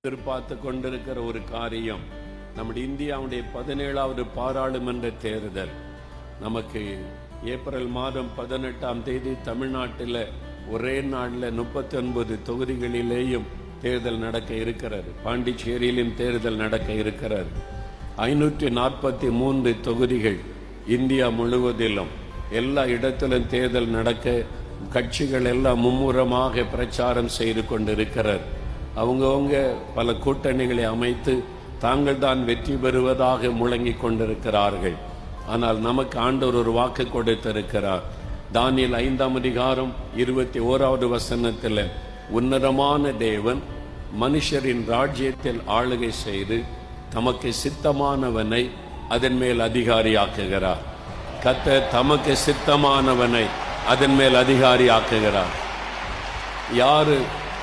எதிர்பார்த்து கொண்டிருக்கிற ஒரு காரியம் நம்முடைய இந்தியாவுடைய பதினேழாவது பாராளுமன்ற தேர்தல் நமக்கு ஏப்ரல் மாதம் பதினெட்டாம் தேதி தமிழ்நாட்டில் ஒரே நாளில் முப்பத்தி ஒன்பது தொகுதிகளிலேயும் தேர்தல் நடக்க இருக்கிறது பாண்டிச்சேரியிலும் தேர்தல் நடக்க இருக்கிறது ஐநூற்றி நாற்பத்தி மூன்று தொகுதிகள் இந்தியா முழுவதிலும் எல்லா இடத்திலும் தேர்தல் நடக்க கட்சிகள் எல்லாம் மும்முரமாக பிரச்சாரம் செய்து கொண்டிருக்கிறார் அவங்கவங்க பல கூட்டணிகளை அமைத்து தாங்கள் தான் வெற்றி பெறுவதாக முழங்கிக் கொண்டிருக்கிறார்கள் ஆனால் நமக்கு ஆண்டவர் ஒரு வாக்கு கொடுத்திருக்கிறார் தானியல் ஐந்தாம் அதிகாரம் இருபத்தி ஓராவது வசனத்தில் உன்னதமான தேவன் மனுஷரின் ராஜ்யத்தில் ஆளுகை செய்து தமக்கு சித்தமானவனை அதன் மேல் அதிகாரியாக்குகிறார் கத்த தமக்கு சித்தமானவனை அதன் மேல் அதிகாரியாக்குகிறார் யாரு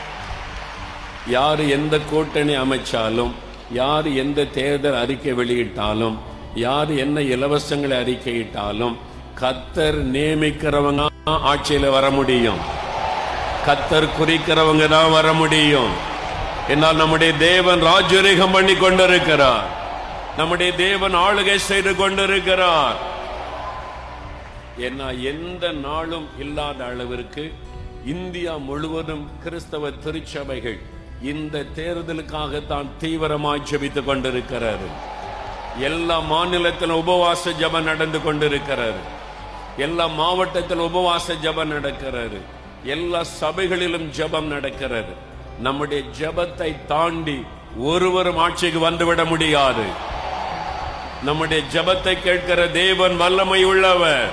யார் எந்த கூட்டணி அமைச்சாலும் யார் எந்த தேர்தல் அறிக்கை வெளியிட்டாலும் யார் என்ன இலவசங்களை அறிக்கையிட்டாலும் கத்தர் நியமிக்கிறவங்க தான் ஆட்சியில வர முடியும் கத்தர் குறிக்கிறவங்க தான் வர முடியும் என்னால் நம்முடைய தேவன் ராஜரீகம் பண்ணி கொண்டிருக்கிறார் நம்முடைய தேவன் ஆளுகை செய்து கொண்டிருக்கிறார் ஏன்னா எந்த நாளும் இல்லாத அளவிற்கு இந்தியா முழுவதும் கிறிஸ்தவ திருச்சபைகள் இந்த தேர்தலுக்காகத்தான் தீவிரமாய் ஜெபித்துக் கொண்டிருக்கிறாரு எல்லா மாநிலத்திலும் உபவாச ஜெபம் நடந்து கொண்டிருக்கிறாரு எல்லா மாவட்டத்தில் உபவாச ஜெபம் நடக்கிறது எல்லா சபைகளிலும் ஜெபம் நடக்கிறது நம்முடைய ஜெபத்தை தாண்டி ஒருவரும் ஆட்சிக்கு வந்துவிட முடியாது நம்முடைய ஜெபத்தை கேட்கிற தேவன் வல்லமை உள்ளவர்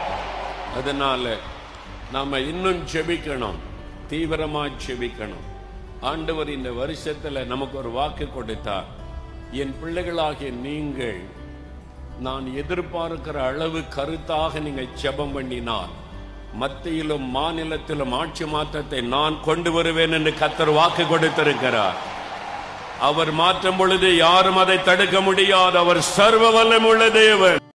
அதனால நாம இன்னும் ஜெபிக்கணும் தீவிரமா ஜெபிக்கணும் ஆண்டவர் இந்த வருஷத்துல நமக்கு ஒரு வாக்கு கொடுத்தார் என் பிள்ளைகளாகிய நீங்கள் நான் எதிர்பார்க்கிற அளவு கருத்தாக நீங்கள் ஜெபம் பண்ணினால் மத்தியிலும் மாநிலத்திலும் ஆட்சி மாற்றத்தை நான் கொண்டு வருவேன் என்று கத்தர் வாக்கு கொடுத்திருக்கிறார் அவர் மாற்றும் பொழுது யாரும் அதை தடுக்க முடியாது அவர் சர்வ வல்லமுள்ள தேவன்